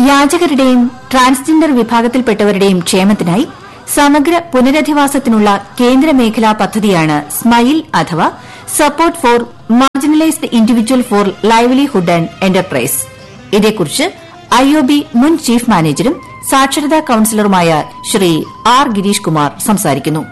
യാചകരുടെയും transgender വിഭാഗത്തിൽപ്പെട്ടവരുടെയും ക്ഷേമത്തിനായി സമഗ്ര പുനരധിവാസത്തിനുള്ള കേന്ദ്ര മേഖലാ പദ്ധതിയാണ് സ്മൈൽ അഥവാ support for marginalised individual for livelihood and enterprise ഇതേക്കുറിച്ച് ഐഒബി മുൻ ചീഫ് മാനേജരും സാക്ഷരതാ കൌൺസിലറുമായ ശ്രീ ആർ ഗിരീഷ് കുമാർ സംസാരിക്കുന്നു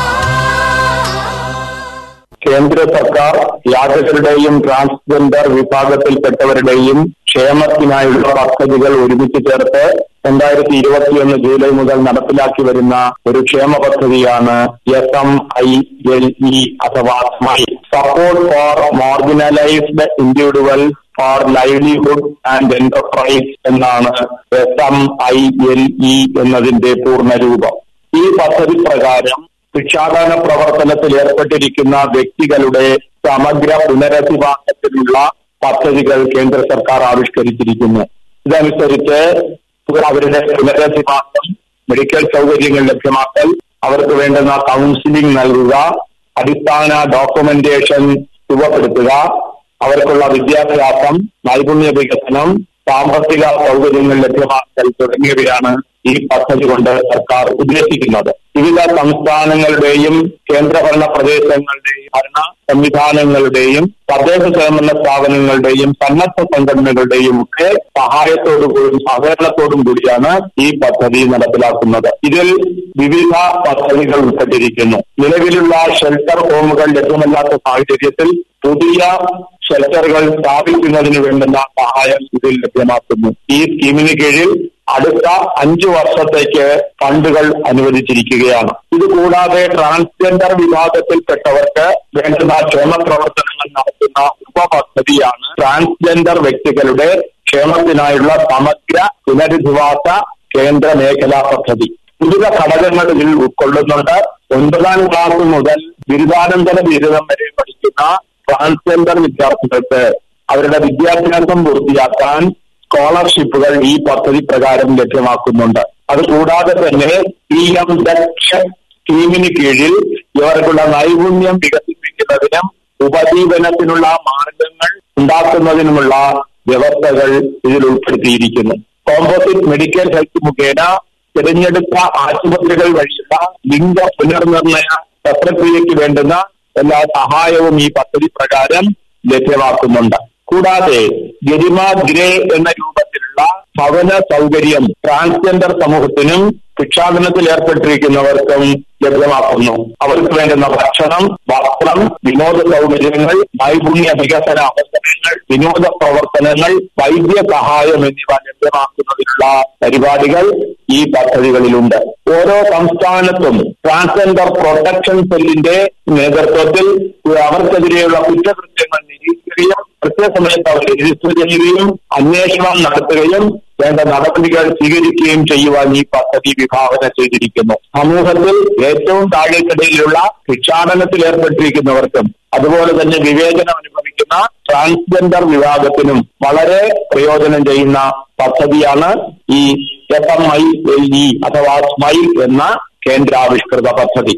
കേന്ദ്ര സർക്കാർ യാചകരുടെയും ട്രാൻസ്ജെൻഡർ വിഭാഗത്തിൽപ്പെട്ടവരുടെയും ക്ഷേമത്തിനായുള്ള പദ്ധതികൾ ഒരുമിച്ച് ചേർത്ത് രണ്ടായിരത്തി ഇരുപത്തിയൊന്ന് ജൂലൈ മുതൽ നടപ്പിലാക്കി വരുന്ന ഒരു ക്ഷേമ പദ്ധതിയാണ് S M I L E അഥവാ smile support for marginalised individual for livelihood and enterprise എന്നാണ് S M I L E എന്നതിന്റെ പൂർണ്ണരൂപം ഈ പദ്ധതി പ്രകാരം ഭിക്ഷാടന പ്രവർത്തനത്തിൽ ഏർപ്പെട്ടിരിക്കുന്ന വ്യക്തികളുടെ സമഗ്ര പുനരധിവാസത്തിനുള്ള പദ്ധതികൾ കേന്ദ്ര സർക്കാർ ആവിഷ്കരിച്ചിരിക്കുന്നു ഇതനുസരിച്ച് അവരുടെ പുനരധിവാസം മെഡിക്കൽ സൗകര്യങ്ങൾ ലഭ്യമാക്കൽ അവർക്ക് വേണ്ടുന്ന കൗൺസിലിംഗ് നൽകുക അടിസ്ഥാന ഡോക്യുമെന്റേഷൻ രൂപപ്പെടുത്തുക അവർക്കുള്ള വിദ്യാഭ്യാസം നൈപുണ്യ വികസനം സാമ്പത്തിക സൗകര്യങ്ങൾ ലഭ്യമാക്കൽ തുടങ്ങിയവയാണ് ഈ പദ്ധതി കൊണ്ട് സർക്കാർ ഉദ്ദേശിക്കുന്നത് വിവിധ സംസ്ഥാനങ്ങളുടെയും കേന്ദ്രഭരണ പ്രദേശങ്ങളുടെയും ഭരണ സംവിധാനങ്ങളുടെയും തദ്ദേശ സ്വയംഭരണ സ്ഥാപനങ്ങളുടെയും സന്നദ്ധ സംഘടനകളുടെയും ഒക്കെ സഹായത്തോടുകൂടി സഹകരണത്തോടും കൂടിയാണ് ഈ പദ്ധതി നടപ്പിലാക്കുന്നത് ഇതിൽ വിവിധ പദ്ധതികൾ ഉൾപ്പെട്ടിരിക്കുന്നു നിലവിലുള്ള ഷെൽട്ടർ ഹോമുകൾ ലഭ്യമല്ലാത്ത സാഹചര്യത്തിൽ പുതിയ ഷെൽട്ടറുകൾ സ്ഥാപിക്കുന്നതിന് വേണ്ടുന്ന സഹായം ഇതിൽ ലഭ്യമാക്കുന്നു ഈ സ്കീമിന് കീഴിൽ അടുത്ത അഞ്ചു വർഷത്തേക്ക് ഫണ്ടുകൾ അനുവദിച്ചിരിക്കുകയാണ് ഇത് കൂടാതെ ട്രാൻസ്ജെൻഡർ വിഭാഗത്തിൽപ്പെട്ടവർക്ക് വേണ്ടുന്ന ക്ഷേമ പ്രവർത്തനങ്ങൾ നടത്തുന്ന ഉപപദ്ധതിയാണ് ട്രാൻസ്ജെൻഡർ വ്യക്തികളുടെ ക്ഷേമത്തിനായുള്ള സമഗ്ര പുനരധിവാസ കേന്ദ്ര മേഖലാ പദ്ധതി വിവിധ ഘടകങ്ങൾ ഇതിൽ ഉൾക്കൊള്ളുന്നുണ്ട് ഒൻപതാം ക്ലാസ് മുതൽ ബിരുദാനന്തര ബിരുദം വരെ പഠിക്കുന്ന ട്രാൻസ്ജെൻഡർ വിദ്യാർത്ഥികൾക്ക് അവരുടെ വിദ്യാഭ്യാസം പൂർത്തിയാക്കാൻ സ്കോളർഷിപ്പുകൾ ഈ പദ്ധതി പ്രകാരം ലഭ്യമാക്കുന്നുണ്ട് അതുകൂടാതെ തന്നെ പി എം ദക്ഷ സ്കീമിന് കീഴിൽ ഇവർക്കുള്ള നൈപുണ്യം വികസിപ്പിക്കുന്നതിനും ഉപജീവനത്തിനുള്ള മാർഗങ്ങൾ ഉണ്ടാക്കുന്നതിനുമുള്ള വ്യവസ്ഥകൾ ഇതിൽ ഉൾപ്പെടുത്തിയിരിക്കുന്നു കോമ്പോസിറ്റ് മെഡിക്കൽ ഹെൽത്ത് മുഖേന തിരഞ്ഞെടുത്ത ആശുപത്രികൾ വഴിയുള്ള ലിംഗ പുനർനിർണയ ശസ്ത്രക്രിയയ്ക്ക് വേണ്ടുന്ന എല്ലാ സഹായവും ഈ പദ്ധതി പ്രകാരം ലഭ്യമാക്കുന്നുണ്ട് കൂടാതെ ഗരിമ ഗ്രേ എന്ന രൂപത്തിലുള്ള ഭവന സൗകര്യം ട്രാൻസ്ജെൻഡർ സമൂഹത്തിനും ഭിക്ഷാടനത്തിൽ ഏർപ്പെട്ടിരിക്കുന്നവർക്കും ലഭ്യമാക്കുന്നു അവർക്ക് വേണ്ടുന്ന ഭക്ഷണം വസ്ത്രം വിനോദ സൗകര്യങ്ങൾ നൈപുണ്യ വികസന അവസരങ്ങൾ വിനോദ പ്രവർത്തനങ്ങൾ വൈദ്യ സഹായം എന്നിവ ലഭ്യമാക്കുന്നതിനുള്ള പരിപാടികൾ ഈ പദ്ധതികളിലുണ്ട് ഓരോ സംസ്ഥാനത്തും ട്രാൻസ്ജെൻഡർ പ്രൊട്ടക്ഷൻ സെല്ലിന്റെ നേതൃത്വത്തിൽ അവർക്കെതിരെയുള്ള കുറ്റകൃത്യങ്ങൾ നിരീക്ഷിക്കുകയും കൃത്യസമയത്ത് അവർ രജിസ്റ്റർ ചെയ്യുകയും അന്വേഷണം നടത്തുകയും വേണ്ട നടപടികൾ സ്വീകരിക്കുകയും ചെയ്യുവാൻ ഈ പദ്ധതി വിഭാവന ചെയ്തിരിക്കുന്നു സമൂഹത്തിൽ ഏറ്റവും താഴേക്കിടയിലുള്ള ഭിക്ഷാടനത്തിൽ ഏർപ്പെട്ടിരിക്കുന്നവർക്കും അതുപോലെ തന്നെ വിവേചനം അനുഭവിക്കുന്ന ട്രാൻസ്ജെൻഡർ വിഭാഗത്തിനും വളരെ പ്രയോജനം ചെയ്യുന്ന പദ്ധതിയാണ് ഈ F M I L E അഥവാ സ്മൈൽ എന്ന കേന്ദ്രാവിഷ്കൃത പദ്ധതി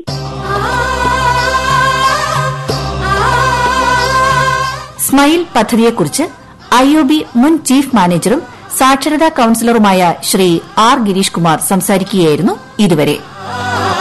സ്മൈൽ പദ്ധതിയെക്കുറിച്ച് ഐഒബി മുൻ ചീഫ് മാനേജറും സാക്ഷരതാ കൌൺസിലറുമായ ശ്രീ ആർ ഗിരീഷ് കുമാർ സംസാരിക്കുകയായിരുന്നു ഇതുവരെ